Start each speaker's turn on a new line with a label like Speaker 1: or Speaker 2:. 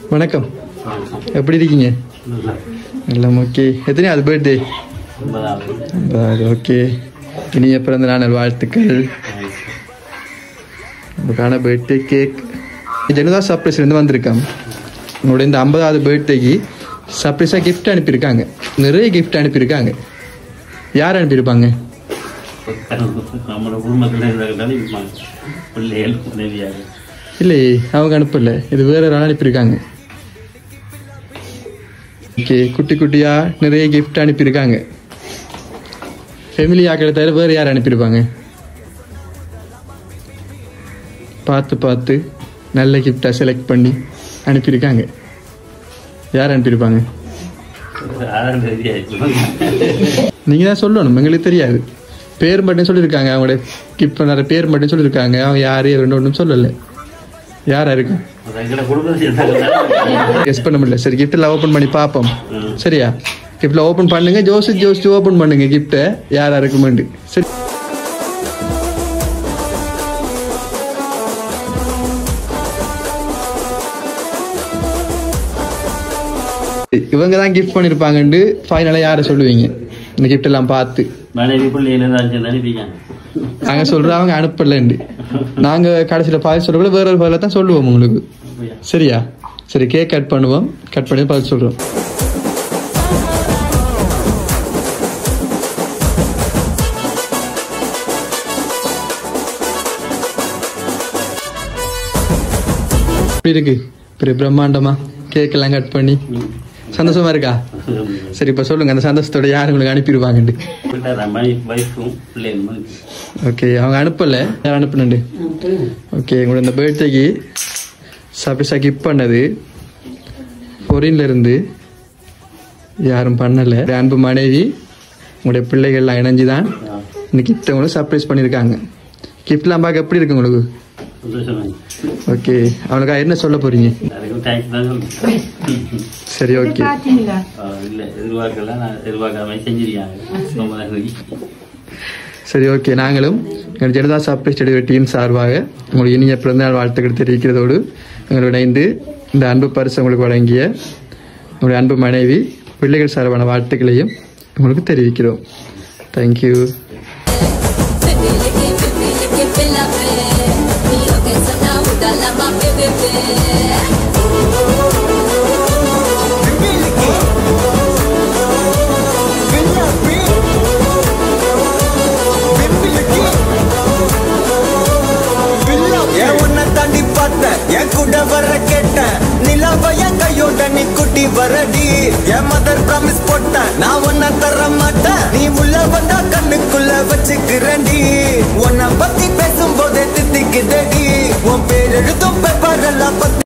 Speaker 1: வணக்கம் எப்படி இருக்கீங்க எல்லாம் ஓகே எத்தனையாவது பர்த்டே ஓகே இனிய பிறந்த நாள் வாழ்த்துக்கள் உங்களுக்கான பர்த்டே கேக் ஜனதா சர்ப்ரைஸ்லேருந்து வந்திருக்காங்க உங்களோட இந்த ஐம்பதாவது பர்த்டேக்கு சர்ப்ரைஸாக கிஃப்ட் அனுப்பியிருக்காங்க நிறைய கிஃப்ட் அனுப்பியிருக்காங்க யார் அனுப்பியிருப்பாங்க
Speaker 2: നമ്മുടെ കുടുംബത്തിൽ இருப்பாங்க பிள்ளைகள் உதவியாக
Speaker 1: இல்லையே அவங்க அனுப்பல இது வேற ஒரு ஆள் அனுப்பியிருக்காங்க ஓகே குட்டி குட்டியா நிறைய கிஃப்ட் அனுப்பியிருக்காங்க ஃபெமிலி ஆக்களை தவிர வேறு யார் அனுப்பியிருப்பாங்க பார்த்து பார்த்து நல்ல கிஃப்டாக செலக்ட் பண்ணி அனுப்பியிருக்காங்க யார் அனுப்பியிருப்பாங்க
Speaker 2: ஆறாம் தேதி ஆயிடுச்சு
Speaker 1: நீங்கள் தான் சொல்லணும் எங்களுக்கு தெரியாது பேர் மட்டும் சொல்லியிருக்காங்க அவங்களோட கிஃப்ட் பண்ணார பேர் மட்டும் சொல்லியிருக்காங்க அவங்க யார் ரெண்டு ஒன்றும் சொல்லலை யாரா இருக்கு
Speaker 2: அது எங்களை குடும்பத்தில்
Speaker 1: கெஸ் பண்ண முடியல சரி கிஃப்ட்ல ஓபன் பண்ணி பார்ப்போம் சரியா கிஃப்ட்ல ஓபன் பண்ணுங்க ஜோசி ஜோசி ஓபன் பண்ணுங்க கிஃப்ட்டை யாரா இருக்குமெண்டு சரி இவங்க தான் கிஃப்ட் பண்ணிருப்பாங்கன்னு ஃபைனலா யாரை சொல்லுவீங்க இந்த கிஃப்ட் எல்லாம் பார்த்து
Speaker 2: மனைவி பிள்ளைகள் ஏதாச்சும் அனுப்பிக்காங்க
Speaker 1: நாங்க சொல்றோம் அவங்க அனுப்பலண்டு நாங்க கடைசியில பாதி சொல்லக்கூட வேற ஒரு பதில தான் சொல்லுவோம் உங்களுக்கு சரியா சரி கேக் கட் பண்ணுவோம் கட் பண்ணி பதில் சொல்றோம் எப்படி இருக்கு பெரிய பிரம்மாண்டமா கேக் எல்லாம் கட் பண்ணி சந்தோஷமா இருக்கா சரி இப்ப சொல்லுங்க அந்த சந்தோஷத்தோட யார் உங்களுக்கு அனுப்பிடுவாங்கண்டு
Speaker 2: வைஃபும் பிள்ளைகளும்
Speaker 1: ஓகே அவங்க அனுப்பல யார் அனுப்புனண்டு ஓகே உங்களோட இந்த பர்த்டேக்கு சர்ப்ரைஸாக கிஃப்ட் பண்ணது பொரின்ல இருந்து யாரும் பண்ணல உங்களுடைய அன்பு மனைவி உங்களுடைய பிள்ளைகள்லாம் இணைஞ்சு தான் இந்த கிஃப்ட்டை உங்களுக்கு சர்ப்ரைஸ் பண்ணியிருக்காங்க கிஃப்ட்லாம் பார்க்க எப்படி இருக்கு உங்களுக்கு
Speaker 2: சந்தோஷம்
Speaker 1: ஓகே அவனுக்கா என்ன சொல்ல போறீங்க
Speaker 2: அதுக்கும் தேங்க்ஸ் தான் சொல்லுங்க
Speaker 1: சரி ஓகே
Speaker 2: இல்லை எதிர்பார்க்கல நான் எதிர்பார்க்காம செஞ்சிருக்காங்க ரொம்ப நன்றி
Speaker 1: சரி ஓகே நாங்களும் எங்கள் ஜனதா சர்ப்ரைஸ் டெலிவரி டீம் சார்பாக உங்களுக்கு இனிய பிறந்தநாள் வாழ்த்துக்கள் தெரிவிக்கிறதோடு எங்களோட இணைந்து இந்த அன்பு பரிசு உங்களுக்கு வழங்கிய உங்களுடைய அன்பு மனைவி பிள்ளைகள் சார்பான வாழ்த்துக்களையும் உங்களுக்கு தெரிவிக்கிறோம் தேங்க்யூ
Speaker 3: ஏன் உன்னை தாண்டி பார்த்தேன் என் கூட வர கேட்டேன் நிலாவ என் கையோட நீ குட்டி வரடி என் மதர் ப்ராமிஸ் போட்டேன் நான் உன்னை தர மாட்டேன் நீ உள்ள வந்தா கண்ணுக்குள்ள வச்சுக்கிறேன்டி உன்னை பத்தி பேசும்போதே தித்திக்குதடி உன் பேர் எழுதும் பேப்பர் எல்லாம் பத்தி